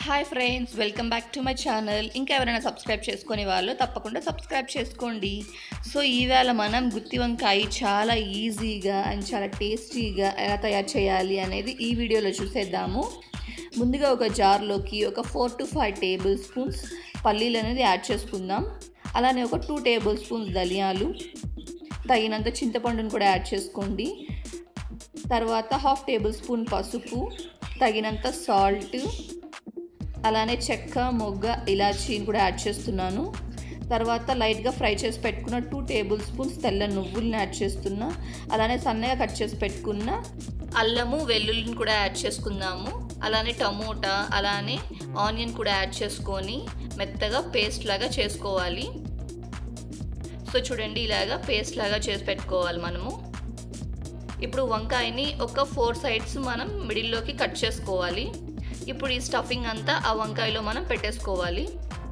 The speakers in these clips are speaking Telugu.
hi friends welcome back to my channel ఇంకా ఎవరైనా సబ్స్క్రైబ్ చేసుకునే వాళ్ళు తప్పకుండా సబ్స్క్రైబ్ చేసుకోండి సో ఈవేళ మనం గుత్తి వంకాయ చాలా ఈజీగా అండ్ చాలా టేస్టీగా ఎలా తయారు చేయాలి అనేది ఈ వీడియోలో చూసేద్దాము ముందుగా ఒక జార్లోకి ఒక four to five table spoons పల్లీలు అనేది యాడ్ చేసుకుందాం అలానే ఒక టూ టేబుల్ స్పూన్స్ ధనియాలు తగినంత చింతపండును కూడా యాడ్ చేసుకోండి తర్వాత హాఫ్ టేబుల్ స్పూన్ పసుపు తగినంత సాల్ట్ అలానే చెక్క మొగ్గ ఇలాచీని కూడా యాడ్ చేస్తున్నాను తర్వాత లైట్గా ఫ్రై చేసి పెట్టుకున్న టూ టేబుల్ స్పూన్స్ తెల్ల నువ్వుల్ని యాడ్ చేస్తున్నా అలానే సన్నగా కట్ చేసి పెట్టుకున్న అల్లము వెల్లుల్లిని కూడా యాడ్ చేసుకుందాము అలానే టమోటా అలానే ఆనియన్ కూడా యాడ్ చేసుకొని మెత్తగా పేస్ట్ లాగా చేసుకోవాలి సో చూడండి ఇలాగా పేస్ట్ లాగా చేసి పెట్టుకోవాలి మనము ఇప్పుడు వంకాయని ఒక ఫోర్ సైడ్స్ మనం మిడిల్లోకి కట్ చేసుకోవాలి ఇప్పుడు ఈ స్టఫింగ్ అంతా ఆ వంకాయలో మనం పెట్టేసుకోవాలి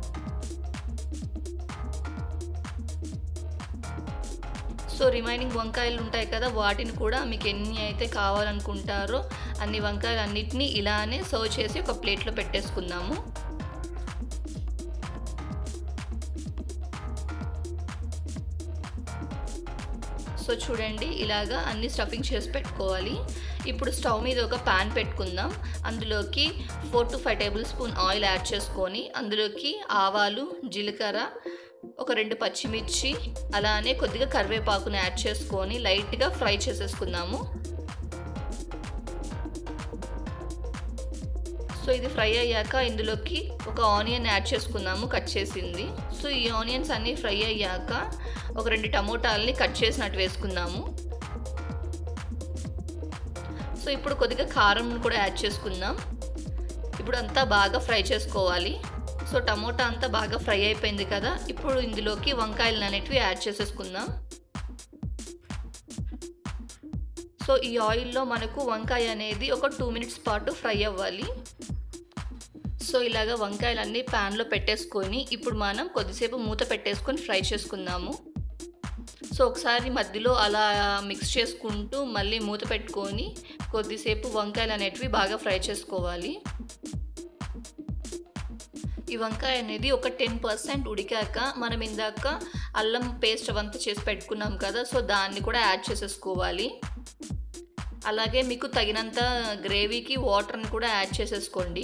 సో రిమైనింగ్ వంకాయలు ఉంటాయి కదా వాటిని కూడా మీకు ఎన్ని అయితే కావాలనుకుంటారో అన్ని వంకాయలు అన్నిటినీ ఇలానే సర్వ్ చేసి ఒక ప్లేట్లో పెట్టేసుకుందాము సో చూడండి ఇలాగా అన్ని స్టఫింగ్ చేసి పెట్టుకోవాలి ఇప్పుడు స్టవ్ మీద ఒక ప్యాన్ పెట్టుకుందాం అందులోకి four to five table spoon oil add చేసుకొని అందులోకి ఆవాలు జీలకర్ర ఒక రెండు పచ్చిమిర్చి అలానే కొద్దిగా కరివేపాకుని యాడ్ చేసుకొని లైట్గా ఫ్రై చేసేసుకుందాము సో ఇది ఫ్రై అయ్యాక ఇందులోకి ఒక ఆనియన్ యాడ్ చేసుకుందాము కట్ చేసింది సో ఈ ఆనియన్స్ అన్నీ ఫ్రై అయ్యాక ఒక రెండు టమోటాలని కట్ చేసినట్టు వేసుకుందాము సో ఇప్పుడు కొద్దిగా కారం కూడా యాడ్ చేసుకుందాం ఇప్పుడు అంతా బాగా ఫ్రై చేసుకోవాలి సో టమోటా అంతా బాగా ఫ్రై అయిపోయింది కదా ఇప్పుడు ఇందులోకి వంకాయలు అనేటివి యాడ్ చేసేసుకుందాం సో ఈ ఆయిల్లో మనకు వంకాయ అనేది ఒక టూ మినిట్స్ పాటు ఫ్రై అవ్వాలి సో ఇలాగ వంకాయలన్నీ ప్యాన్లో పెట్టేసుకొని ఇప్పుడు మనం కొద్దిసేపు మూత పెట్టేసుకొని ఫ్రై చేసుకుందాము సో ఒకసారి మధ్యలో అలా మిక్స్ చేసుకుంటూ మళ్ళీ మూత పెట్టుకొని కొద్దిసేపు వంకాయలు అనేటివి బాగా ఫ్రై చేసుకోవాలి ఈ వంకాయ అనేది ఒక టెన్ పర్సెంట్ ఉడికాక మనం ఇందాక అల్లం పేస్ట్ అవంతా చేసి పెట్టుకున్నాం కదా సో దాన్ని కూడా యాడ్ చేసేసుకోవాలి అలాగే మీకు తగినంత గ్రేవీకి వాటర్ని కూడా యాడ్ చేసేసుకోండి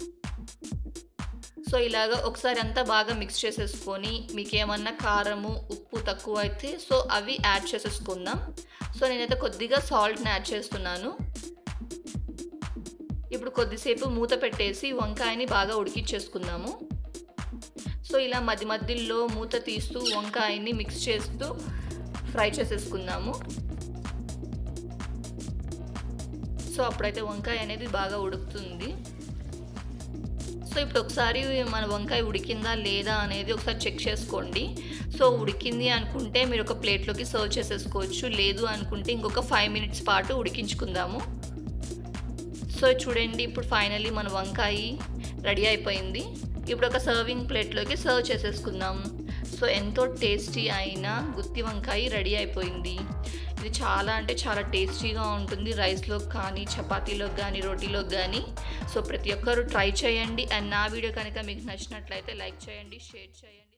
సో ఇలాగ ఒకసారి అంతా బాగా మిక్స్ చేసేసుకొని మీకు ఏమన్నా కారము ఉప్పు తక్కువ అయితే సో అవి యాడ్ చేసేసుకుందాం సో నేనైతే కొద్దిగా సాల్ట్ని యాడ్ చేస్తున్నాను ఇప్పుడు కొద్దిసేపు మూత పెట్టేసి వంకాయని బాగా ఉడికిచ్చేసుకుందాము సో ఇలా మధ్య మధ్యలో మూత తీస్తూ వంకాయని మిక్స్ చేస్తూ ఫ్రై చేసేసుకుందాము సో అప్పుడైతే వంకాయ అనేది బాగా ఉడుకుతుంది సో ఇప్పుడు ఒకసారి మన వంకాయ ఉడికిందా లేదా అనేది ఒకసారి చెక్ చేసుకోండి సో ఉడికింది అనుకుంటే మీరు ఒక ప్లేట్లోకి సర్వ్ చేసేసుకోవచ్చు లేదు అనుకుంటే ఇంకొక ఫైవ్ మినిట్స్ పాటు ఉడికించుకుందాము సో చూడండి ఇప్పుడు ఫైనల్లీ మన వంకాయ రెడీ అయిపోయింది ఇప్పుడు ఒక సర్వింగ్ ప్లేట్లోకి సర్వ్ చేసేసుకుందాం సో ఎంతో టేస్టీ అయిన గుత్తి వంకాయ రెడీ అయిపోయింది ఇది చాలా అంటే చాలా టేస్టీగా ఉంటుంది రైస్లోకి కానీ చపాతీలోకి కానీ రోటీలోకి కానీ సో ప్రతి ఒక్కరు ట్రై చేయండి అండ్ నా వీడియో కనుక మీకు నచ్చినట్లయితే లైక్ చేయండి షేర్ చేయండి